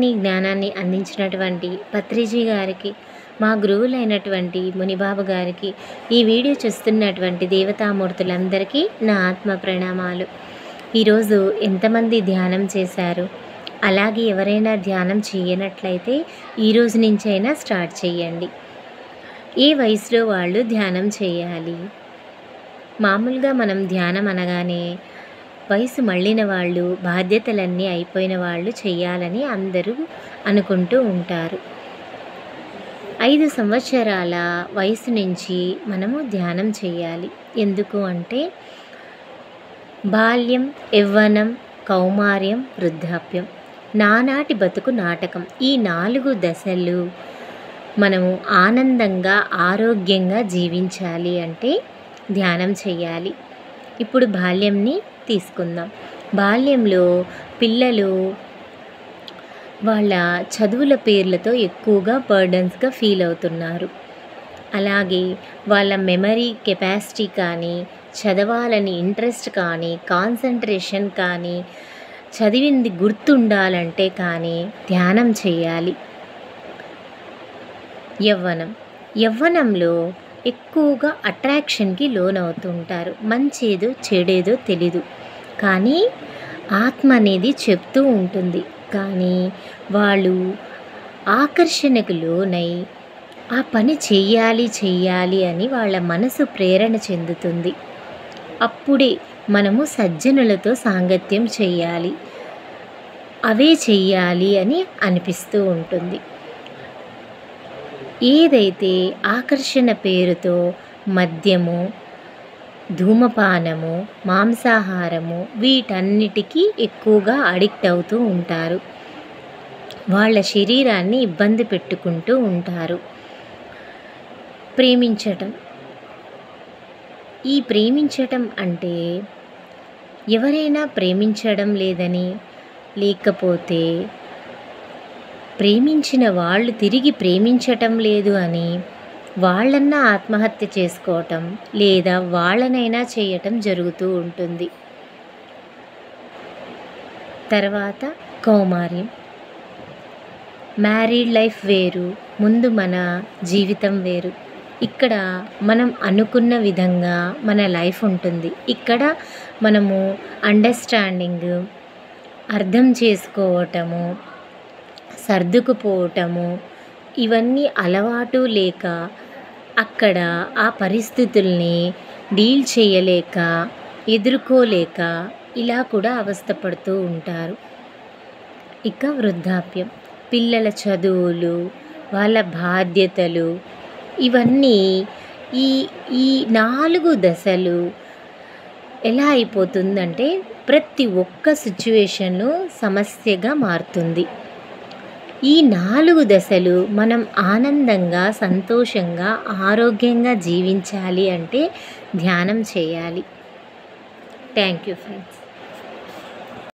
చక్కని జ్ఞానాన్ని అందించినటువంటి పత్రిజీ గారికి మా గురువులైనటువంటి మునిబాబు గారికి ఈ వీడియో చూస్తున్నటువంటి దేవతామూర్తులందరికీ నా ఆత్మ ప్రణామాలు ఈరోజు ఎంతమంది ధ్యానం చేశారు అలాగే ఎవరైనా ధ్యానం చేయనట్లయితే ఈ రోజు నుంచైనా స్టార్ట్ చేయండి ఏ వయసులో వాళ్ళు ధ్యానం చేయాలి మామూలుగా మనం ధ్యానం అనగానే వయసు మళ్ళిన వాళ్ళు బాధ్యతలన్నీ అయిపోయిన వాళ్ళు చేయాలని అందరూ అనుకుంటూ ఉంటారు ఐదు సంవత్సరాల వయసు నుంచి మనము ధ్యానం చేయాలి ఎందుకు అంటే బాల్యం యవ్వనం కౌమార్యం వృద్ధాప్యం నానాటి బతుకు నాటకం ఈ నాలుగు దశలు మనము ఆనందంగా ఆరోగ్యంగా జీవించాలి అంటే ధ్యానం చేయాలి ఇప్పుడు బాల్యంని తీసుకుందాం బాల్యంలో పిల్లలు వాళ్ళ చదువుల పేర్లతో ఎక్కువగా బర్డన్స్గా ఫీల్ అవుతున్నారు అలాగే వాళ్ళ మెమరీ కెపాసిటీ కానీ చదవాలని ఇంట్రెస్ట్ కానీ కాన్సన్ట్రేషన్ కానీ చదివింది గుర్తుండాలంటే కానీ ధ్యానం చేయాలి యవ్వనం యవ్వనంలో ఎక్కువగా అట్రాక్షన్కి లోనవుతుంటారు మంచేదో చెడేదో తెలీదు కానీ ఆత్మ అనేది చెప్తూ ఉంటుంది కానీ వాళ్ళు ఆకర్షణకు లోనై ఆ పని చెయ్యాలి చెయ్యాలి అని వాళ్ళ మనసు ప్రేరణ చెందుతుంది అప్పుడే మనము సజ్జనులతో సాంగత్యం చెయ్యాలి అవే చెయ్యాలి అని అనిపిస్తూ ఉంటుంది ఏదైతే ఆకర్షణ పేరుతో మద్యము ధూమపానము మాంసాహారము వీటన్నిటికీ ఎక్కువగా అడిక్ట్ అవుతూ ఉంటారు వాళ్ళ శరీరాన్ని ఇబ్బంది పెట్టుకుంటూ ఉంటారు ప్రేమించటం ఈ ప్రేమించటం అంటే ఎవరైనా ప్రేమించడం లేదని లేకపోతే ప్రేమించిన వాళ్ళు తిరిగి ప్రేమించటం లేదు అని వాళ్ళన్నా ఆత్మహత్య చేసుకోవటం లేదా వాళ్ళనైనా చేయటం జరుగుతూ ఉంటుంది తర్వాత కౌమార్యం మ్యారీడ్ లైఫ్ వేరు ముందు మన జీవితం వేరు ఇక్కడ మనం అనుకున్న విధంగా మన లైఫ్ ఉంటుంది ఇక్కడ మనము అండర్స్టాండింగ్ అర్థం చేసుకోవటము సర్దుకుపోవటము ఇవన్నీ అలవాటు లేక అక్కడ ఆ పరిస్థితుల్ని డీల్ చేయలేక ఎదుర్కోలేక ఇలా కూడా అవస్థపడుతూ ఉంటారు ఇక వృద్ధాప్యం పిల్లల చదువులు వాళ్ళ బాధ్యతలు ఇవన్నీ ఈ ఈ నాలుగు దశలు ఎలా అయిపోతుందంటే ప్రతి ఒక్క సిచ్యువేషను సమస్యగా మారుతుంది ఈ నాలుగు దశలు మనం ఆనందంగా సంతోషంగా ఆరోగ్యంగా జీవించాలి అంటే ధ్యానం చేయాలి థ్యాంక్ యూ ఫ్రెండ్స్